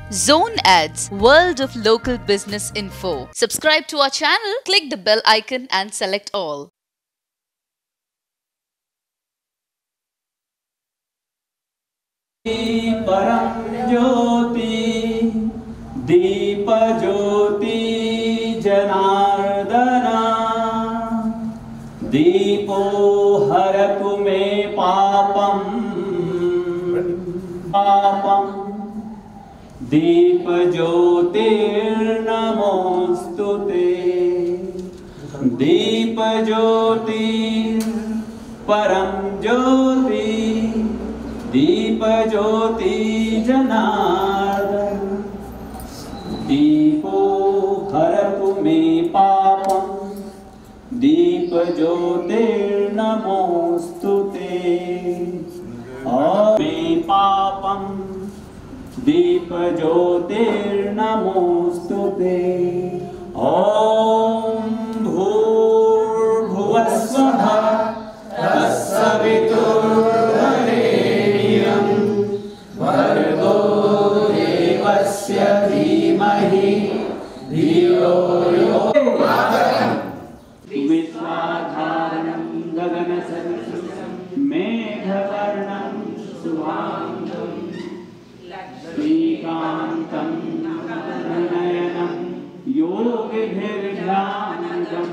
Zone Ads, World of Local Business Info. Subscribe to our channel, click the bell icon and select all. परं ज्योति दीपज्योति जनार्दना दीपो हरतु मे पापम् पापम् दीपज्योतिर्नमोऽस्तु ते दीपज्योति परं ज्योति दीपज्योति जनार्दन दीपो हरतु मे पापम् दीपज्योतिर्नमोऽस्तु ते आ मे पापम् दीपज्योतिर्नमोऽस्तु ते ॐ भूर्भुवस्वः तत्सवितुर्वरेण्यं भर्गो देवस्य धीमहि धियो यो विश्वाधारणं गगनसदृशं मेघवर्णं सुवाङ्गं श्रीकान्तं नयनं योगिभिर्ध्यानम्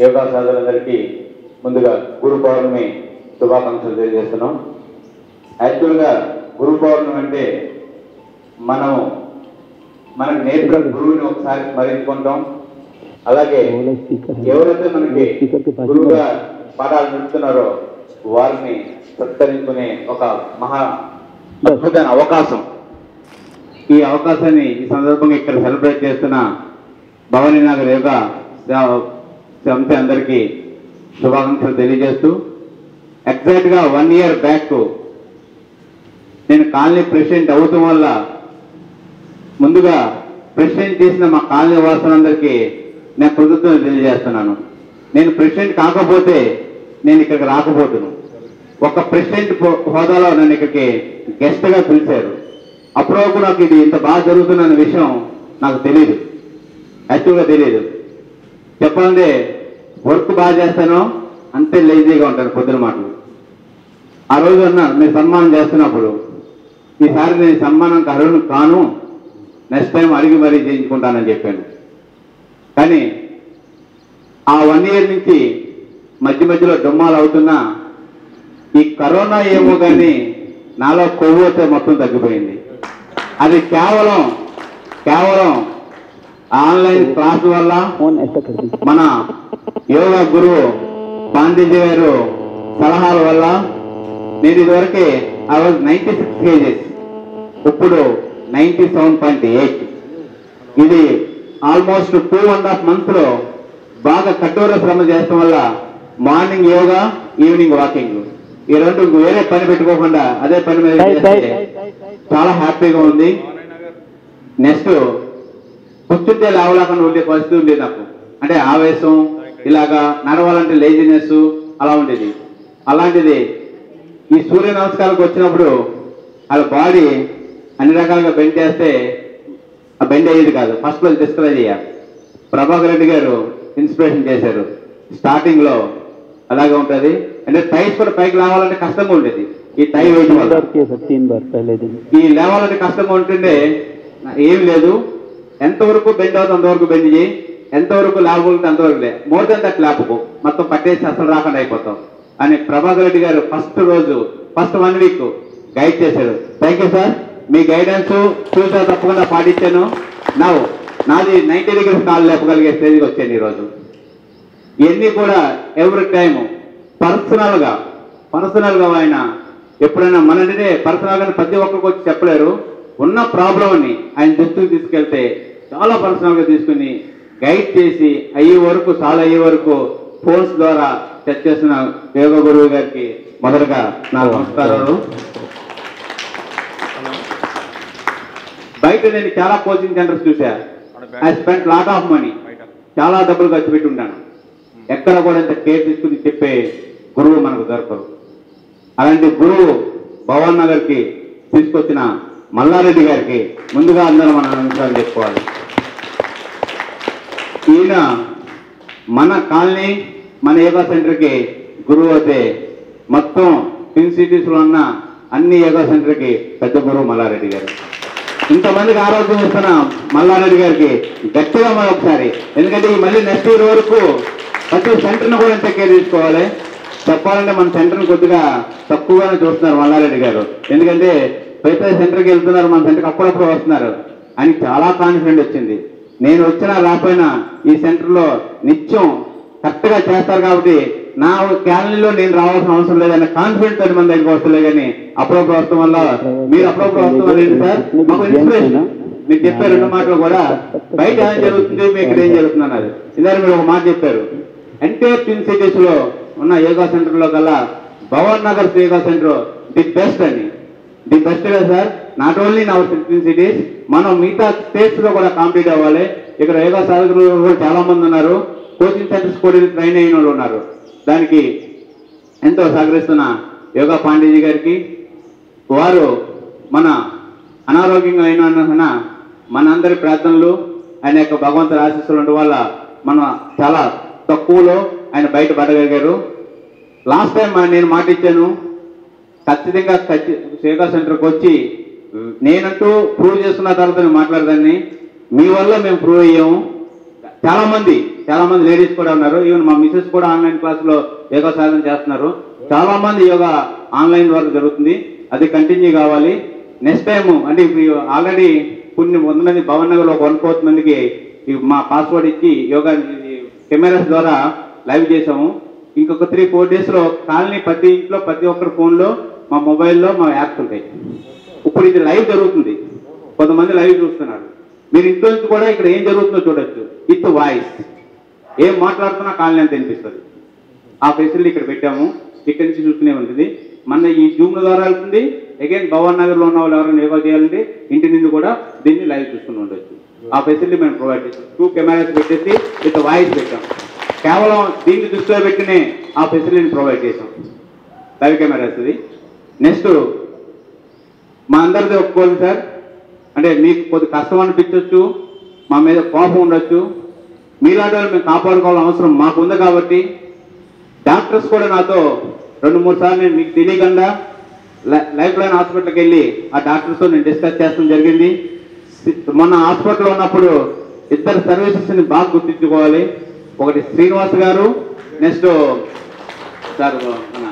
యోగా సాధులందరికీ ముందుగా గురు పౌర్ణమి శుభాకాంక్షలు తెలియజేస్తున్నాం యాక్చువల్గా గురు పౌర్ణమి అంటే మనం మనకు నేర్పిన గురువుని ఒకసారి స్మరించుకుంటాం అలాగే ఎవరైతే మనకి గురువుగా పాఠాలు నేర్పుతున్నారో వారిని సత్కరించుకునే ఒక మహా అద్భుతమైన అవకాశం ఈ అవకాశాన్ని ఈ సందర్భంగా ఇక్కడ సెలబ్రేట్ చేస్తున్న భవానీ నగర్ యోగా సంస్థ అందరికీ శుభాకాంక్షలు తెలియజేస్తూ ఎగ్జాక్ట్గా వన్ ఇయర్ బ్యాక్ నేను కాలనీ ప్రెసిడెంట్ అవటం వల్ల ముందుగా ప్రెసిడెంట్ చేసిన మా కాలనీ వాసులందరికీ నేను కృతజ్ఞతలు తెలియజేస్తున్నాను నేను ప్రెసిడెంట్ కాకపోతే నేను ఇక్కడికి రాకపోతున్నాను ఒక ప్రెసిడెంట్ హో- హోదాలో నన్ను ఇక్కడికి గెస్ట్గా పిలిచారు అప్పటి వరకు నాకు ఇది ఇంత బాగా జరుగుతున్న విషయం నాకు తెలియదు యాక్చువల్గా తెలియదు చెప్పాలంటే వర్క్ బాగా చేస్తాను అంతే లేజీగా ఉంటాను పొద్దున మాటలు ఆ రోజు అన్నా మీరు సన్మానం చేస్తున్నప్పుడు ఈసారి నేను సన్మానం అర్హును కాను నెక్స్ట్ టైం అడిగి మరీ చేయించుకుంటానని చెప్పాను కానీ ఆ వన్ ఇయర్ నుంచి మధ్య మధ్యలో డుమ్మాలు అవుతున్నా ఈ కరోనా ఏమో కానీ నాలో కొవ్వు అయితే మొత్తం తగ్గిపోయింది అది కేవలం కేవలం ఆన్లైన్ క్లాస్ వల్ల మన యోగా గురువు పాండిజీ గారు సలహాల వల్ల నేను ఇదివరకే ఆ రోజు నైంటీ సిక్స్ కేజెస్ ఇప్పుడు నైంటీ సెవెన్ పాయింట్ ఎయిట్ ఇది almost two and half month లో బాగా కఠోర శ్రమ చేయడం వల్ల మార్నింగ్ యోగా ఈవినింగ్ వాకింగ్ ఈ రెండు వేరే పని పెట్టుకోకుండా అదే పని మీద చేస్తే చాలా హ్యాపీగా ఉంది నెక్స్ట్ కూర్చుంటే లేవలేకుండా ఉండే పరిస్థితి ఉండేది నాకు అంటే ఆవేశం ఇలాగా నడవాలంటే లేజినెస్ అలా ఉండేది అలాంటిది ఈ సూర్య నమస్కారాలకు వచ్చినప్పుడు వాళ్ళ బాడీ అన్ని రకాలుగా బెండ్ చేస్తే ఆ బెండ్ అయ్యేది కాదు ఫస్ట్ లో డిస్కరేజ్ అయ్యారు ప్రభాకర్ రెడ్డి గారు ఇన్స్పిరేషన్ చేశారు స్టార్టింగ్ లో అలాగే ఉంటది అంటే టైస్ కూడా పైకి రావాలంటే కష్టంగా ఉండేది ఈ టై వేయడం వల్ల किए सर तीन बार पहले दिन ఈ లేవాలంటే కష్టంగా ఉంటుండే ఏం లేదు ఎంతవరకు బెండ్ అవుతుంది అంతవరకు బెండ్ చేయి ఎంతవరకు లేవగలిగితే అంతవరకు లే మోర్ దెన్ దట్ లేపకు మొత్తం పట్టేసి అసలు రాకుండా అయిపోతాం అని ప్రభాకర్ రెడ్డి గారు ఫస్ట్ రోజు ఫస్ట్ వన్ వీక్ గైడ్ చేశారు థ్యాంక్ యూ సార్ మీ గైడెన్స్ ఫ్యూచర్ తప్పకుండా పాటించాను నా నాది నైన్టీ డిగ్రీస్ కాల్ లేపగలిగే స్టేజ్కి వచ్చాను ఈరోజు ఇవన్నీ కూడా ఎవ్రీ టైం పర్సనల్ గా పర్సనల్ గా ఆయన ఎప్పుడైనా మననే పర్సనల్ గా ప్రతి ఒక్కరికి వచ్చి చెప్పలేరు ఉన్న ప్రాబ్లం ని ఆయన దృష్టికి తీసుకెళ్తే చాలా పర్సనల్ గా తీసుకుని గైడ్ చేసి అయ్యే వరకు చాలా అయ్యే వరకు ఫోన్స్ ద్వారా టచ్ చేసిన యోగ గురువు గారికి మొదటగా నా నమస్కారాలు బయట నేను చాలా కోచింగ్ సెంటర్స్ చూసా I spend lot of money చాలా డబ్బులు ఖర్చు పెట్టి ఉంటాను ఎక్కడ కూడా ఇంత కేర్ తీసుకుని చెప్పే గురువు మనకు దొరకరు అలాంటి గురువు భవన్ నగర్కి తీసుకొచ్చిన మల్లారెడ్డి గారికి ముందుగా అందరం మన నమస్కారం చెప్పుకోవాలి ఈయన మన కాలనీ మన యోగా సెంటర్కి గురువు అయితే మొత్తం ట్విన్ సిటీస్లో ఉన్న అన్ని యోగా సెంటర్కి పెద్ద గురువు మల్లారెడ్డి గారు ఇంతమందికి ఆరోగ్యం ఇస్తున్న మల్లారెడ్డి గారికి గట్టిగా మరి ఒకసారి ఎందుకంటే ఈ మళ్ళీ నెక్స్ట్ ఇయర్ వరకు ప్రతి సెంటర్ను కూడా ఇంత కేర్ తీసుకోవాలి చెప్పాలంటే మన సెంటర్ని కొద్దిగా తక్కువగానే చూస్తున్నారు మల్లారెడ్డి గారు ఎందుకంటే ప్రతి సెంటర్కి వెళ్తున్నారు మన సెంటర్కి అప్పుడప్పుడు వస్తున్నారు అని చాలా కాన్ఫిడెంట్ వచ్చింది నేను వచ్చినా రాకపోయినా ఈ సెంటర్లో నిత్యం కరెక్ట్గా చేస్తారు కాబట్టి నా క్యాలనీలో నేను రావాల్సిన అవసరం లేదన్న కాన్ఫిడెంట్ తోటి మన దగ్గరికి వస్తలే కానీ అప్పుడప్పుడు వస్తాం వల్ల మీరు అప్పుడప్పుడు వస్తున్నారు ఏంటి సార్ మాకు ఇన్స్పిరేషన్ మీరు చెప్పే రెండు మాటలు కూడా బయట ఏం జరుగుతుంది మీకు ఇక్కడ ఏం జరుగుతుంది అన్నది ఇందాక మీరు ఒక మాట చెప్పారు అంటే ట్విన్ సిటీస్ లో ఉన్న యోగా సెంటర్ లో కల్లా Bhavan Nagar yoga centre the best అని ది బెస్ట్ కదా sir not only in our twin cities మనం మిగతా స్టేట్స్ లో కూడా కాంప్లీట్ అవ్వాలి ఇక్కడ యోగా సాధకులు కూడా చాలా మంది ఉన్నారు కోచింగ్ సెంటర్స్ కూడా ట్రైన్ అయిన వాళ్ళు ఉన్నారు దానికి ఎంతో సహకరిస్తున్న యోగా పాండేజీ గారికి వారు మన అనారోగ్యంగా అయిన మనందరి ప్రార్థనలు ఆయన యొక్క భగవంతుడి ఆశీస్సులు ఉండడం వల్ల మనం చాలా తక్కువలో ఆయన బయట పడగలిగారు లాస్ట్ టైం నేను మాట ఇచ్చాను ఖచ్చితంగా ఖచ్చి యోగా సెంటర్కి వచ్చి నేనంటూ ప్రూవ్ చేసుకున్న తర్వాత నేను మాట్లాడదాన్ని మీ వల్ల మేము ప్రూవ్ అయ్యాము చాలా మంది చాలా మంది లేడీస్ కూడా ఉన్నారు ఈవెన్ మా మిసెస్ కూడా ఆన్లైన్ క్లాసులో యోగా సాధన చేస్తున్నారు చాలా మంది యోగా ఆన్లైన్ ద్వారా జరుగుతుంది అది కంటిన్యూ కావాలి నెక్స్ట్ టైం అంటే ఇప్పుడు ఆల్రెడీ కొన్ని వంద మంది భవన్ నగర్లో ఒక వన్ ఫోర్త్ మందికి ఈ మా పాస్వర్డ్ ఇచ్చి యోగా కెమెరాస్ ద్వారా లైవ్ చేసాము ఇంకొక త్రీ ఫోర్ డేస్లో కాలనీ ప్రతి ఇంట్లో ప్రతి ఒక్కరి ఫోన్లో మా మొబైల్లో మా యాప్స్ ఉంటాయి ఇప్పుడు ఇది లైవ్ జరుగుతుంది కొంతమంది లైవ్ చూస్తున్నారు మీరు ఇంట్లో నుంచి కూడా ఇక్కడ ఏం జరుగుతుందో చూడొచ్చు విత్ వాయిస్ ఏం మాట్లాడుతున్నా కాలనీ అంత వినిపిస్తుంది ఆ ఫెసిలిటీ ఇక్కడ పెట్టాము ఇక్కడి నుంచి చూసుకునే ఉంటుంది మన ఈ జూమ్ ద్వారా వెళ్తుంది అగైన్ భవన్ నగర్లో ఉన్న వాళ్ళు ఎవరైనా యోగా చేయాలంటే ఇంటి నుండి కూడా దీన్ని లైవ్ చూసుకుని ఉండొచ్చు ఆ ఫెసిలిటీ మేము ప్రొవైడ్ చేస్తాం టూ కెమెరాస్ పెట్టేసి విత్ వాయిస్ పెట్టాం కేవలం దీన్ని దృష్టిలో పెట్టినే ఆ ఫెసిలిటీని ప్రొవైడ్ చేసాం లైవ్ కెమెరాస్ ఇది నెక్స్ట్ మా అందరిది ఒప్పుకోండి సార్ అంటే మీకు కొద్ది కష్టం అనిపించవచ్చు మా మీద కోపం ఉండొచ్చు మీలాంటి వాళ్ళు మేము కాపాడుకోవాల్సిన అవసరం మాకు ఉంది కాబట్టి డాక్టర్స్ కూడా నాతో రెండు మూడు సార్లు నేను మీకు తెలియకుండా లై- లైఫ్ లైన్ హాస్పిటల్కి వెళ్ళి ఆ డాక్టర్స్తో నేను డిస్కస్ చేయడం జరిగింది మొన్న హాస్పిటల్లో ఉన్నప్పుడు ఇద్దరు సర్వీసెస్ని బాగా గుర్తించుకోవాలి ఒకటి శ్రీనివాస్ గారు నెక్స్ట్ సార్ మన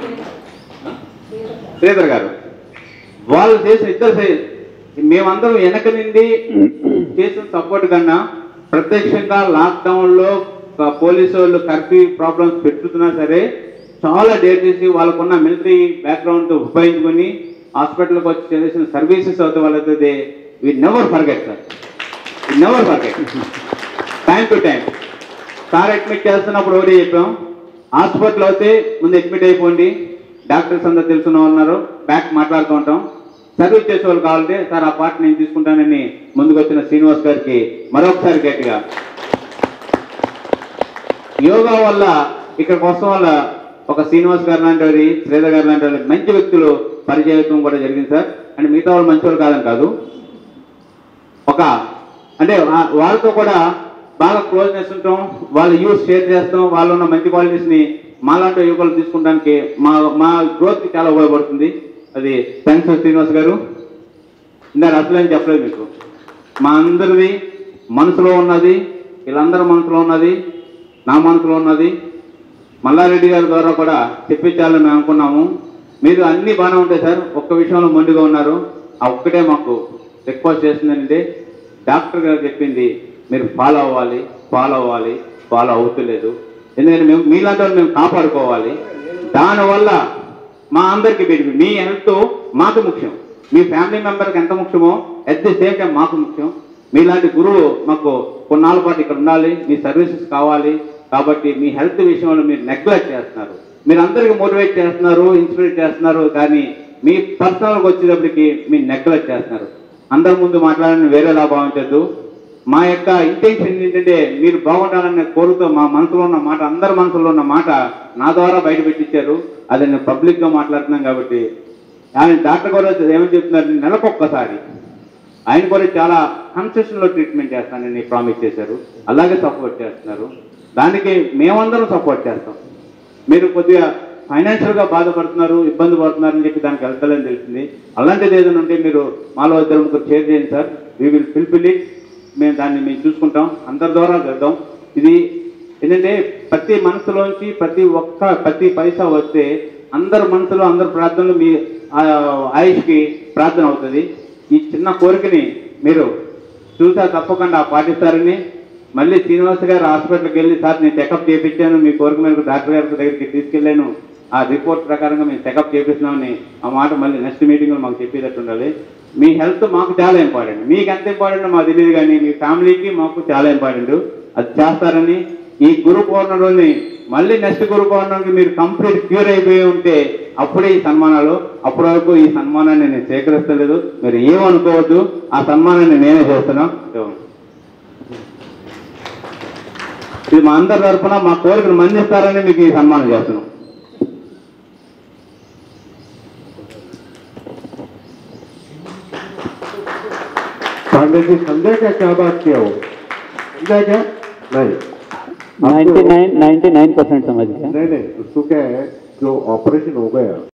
శ్రీధర్ గారు వాళ్ళు చేసిన ఇద్దరు చే- మేమందరం వెనక నుండి చేసిన సపోర్ట్ కన్నా ప్రత్యక్షంగా లాక్డౌన్లో పోలీసు వాళ్ళు కర్ఫ్యూ ప్రాబ్లమ్స్ పెట్టుతున్నా సరే చాలా డేట్ చేసి వాళ్ళకున్న మిలిటరీ బ్యాక్గ్రౌండ్ ఉపయోగించుకొని హాస్పిటల్కి వచ్చి చేసిన సర్వీసెస్ అవుతాయి వాళ్ళైతే we never forget sir we never forget time to time sir admit చేస్తున్నప్పుడు ఒకటి చెప్పాం హాస్పిటల్ అయితే ముందు అడ్మిట్ అయిపోండి డాక్టర్స్ అందరు తెలుసున్న వాళ్ళు ఉన్నారు బ్యాక్ మాట్లాడుతూ ఉంటాం సర్వీస్ చేసే వాళ్ళు కావాలంటే సార్ ఆ పార్ట్ నేను తీసుకుంటానని ముందుకు వచ్చిన శ్రీనివాస్ గారికి మరొకసారి గట్టిగా యోగా వల్ల ఇక్కడికి వస్తాం వల్ల ఒక శ్రీనివాస్ గారు లాంటి వారి శ్రీధర్ గారు లాంటి వారి మంచి వ్యక్తులు పరిచయం కూడా జరిగింది సార్ అంటే మిగతా వాళ్ళు మంచి వాళ్ళు కాదని కాదు ఒక అంటే వా- వాళ్ళతో కూడా బాగా క్లోజ్నెస్ ఉంటాం వాళ్ళ యూస్ షేర్ చేస్తాం వాళ్ళు ఉన్న మంచి క్వాలిటీస్ని మాలాంటి యువకులు తీసుకుంటానికి మా మా గ్రోత్కి చాలా ఉపయోగపడుతుంది అది థ్యాంక్స్ శ్రీనివాస్ గారు ఇందాక అసలు ఏం చెప్పలేదు మీకు మా అందరిది మనసులో ఉన్నది వీళ్ళందరి మనసులో ఉన్నది నా మనసులో ఉన్నది మల్లారెడ్డి గారి ద్వారా కూడా చెప్పించాలని మేము అనుకున్నాము మీరు అన్ని బాగానే ఉంటాయి సార్ ఒక్క విషయంలో మొండిగా ఉన్నారు ఆ ఒక్కటే మాకు రిక్వెస్ట్ చేస్తుందంటే డాక్టర్ గారు చెప్పింది మీరు ఫాలో అవ్వాలి ఫాలో అవ్వాలి ఫాలో అవుతలేదు ఎందుకంటే మేము మీలాంటి వాళ్ళు మేము కాపాడుకోవాలి దానివల్ల మా అందరికీ బెనిఫిట్ మీ హెల్త్ మాకు ముఖ్యం మీ ఫ్యామిలీ మెంబర్కి ఎంత ముఖ్యమో అట్ ది సేమ్ టైం మాకు ముఖ్యం మీలాంటి గురువు మాకు కొన్నాళ్ళ పాటు ఇక్కడ ఉండాలి మీ సర్వీసెస్ కావాలి కాబట్టి మీ హెల్త్ విషయంలో మీరు నెగ్లెక్ట్ చేస్తున్నారు మీరు అందరికీ మోటివేట్ చేస్తున్నారు ఇన్స్పిరేట్ చేస్తున్నారు కానీ మీ పర్సనల్గా వచ్చేటప్పటికి మీరు నెగ్లెక్ట్ చేస్తున్నారు అందరి ముందు మాట్లాడాలని వేరేలా భావించద్దు మా యొక్క ఇంటెన్షన్ ఏంటంటే మీరు బాగుండాలనే కోరుతూ మా మనసులో ఉన్న మాట అందరి మనసులో ఉన్న మాట నా ద్వారా బయట పెట్టించారు అది నేను పబ్లిక్గా మాట్లాడుతున్నాను కాబట్టి ఆయన డాక్టర్ కూడా ఏమని చెప్తున్నారు నెలకొక్కసారి ఆయన కూడా చాలా కన్సెషన్లో ట్రీట్మెంట్ చేస్తానని ప్రామిస్ చేశారు అలాగే సపోర్ట్ చేస్తున్నారు దానికి మేమందరం సపోర్ట్ చేస్తాం మీరు కొద్దిగా ఫైనాన్షియల్గా బాధపడుతున్నారు ఇబ్బంది పడుతున్నారని చెప్పి దానికి వెళ్తలేని తెలిసింది అలాంటిది ఏదైనా ఉంటే మీరు మాలో ఇద్దరు ముగ్గురు షేర్ చేయండి sir we will fulfil it మేము దాన్ని మేము చూసుకుంటాం అందరి ద్వారా చేద్దాం ఇది ఏంటంటే ప్రతి మనసులోంచి ప్రతి ఒక్క ప్రతి పైసా వస్తే అందరి మనసులో అందరి ప్రార్థనలు మీ ఆ, ఆయుష్కి ప్రార్థన అవుతుంది ఈ చిన్న కోరికని మీరు చూసా తప్పకుండా పాటిస్తారని మళ్ళీ శ్రీనివాస్ గారు హాస్పిటల్కి వెళ్ళి సార్ నేను చెకప్ చేయించాను మీ కోరిక మేరకు డాక్టర్ గారి దగ్గరికి తీసుకెళ్ళాను ఆ రిపోర్ట్ ప్రకారంగా మేము చెకప్ చేపిస్తున్నామని ఆ మాట మళ్ళీ నెక్స్ట్ మీటింగ్లో మాకు చెప్పేటట్టు ఉండాలి మీ హెల్త్ మాకు చాలా ఇంపార్టెంట్ మీకు ఎంత ఇంపార్టెంట్ మాకు తెలియదు కానీ మీ ఫ్యామిలీకి మాకు చాలా ఇంపార్టెంట్ అది చేస్తారని ఈ గురు పౌర్ణమిని మళ్ళీ నెక్స్ట్ గురు పౌర్ణమికి మీరు కంప్లీట్ క్యూర్ అయిపోయి ఉంటే అప్పుడే ఈ సన్మానాలు అప్పటి వరకు ఈ సన్మానాన్ని నేను స్వీకరిస్తలేదు మీరు ఏమనుకోవద్దు ఆ సన్మానాన్ని నేనే చేస్తున్నాం ఇది మా అందరి తరఫున మా కోరికను మన్నిస్తారని మీకు ఈ సన్మానం చేస్తున్నాం पांडे जी समझा क्या क्या बात किया वो समझा क्या नहीं आपको- 99 99 परसेंट समझ गया नहीं नहीं उसको क्या है जो ऑपरेशन हो गया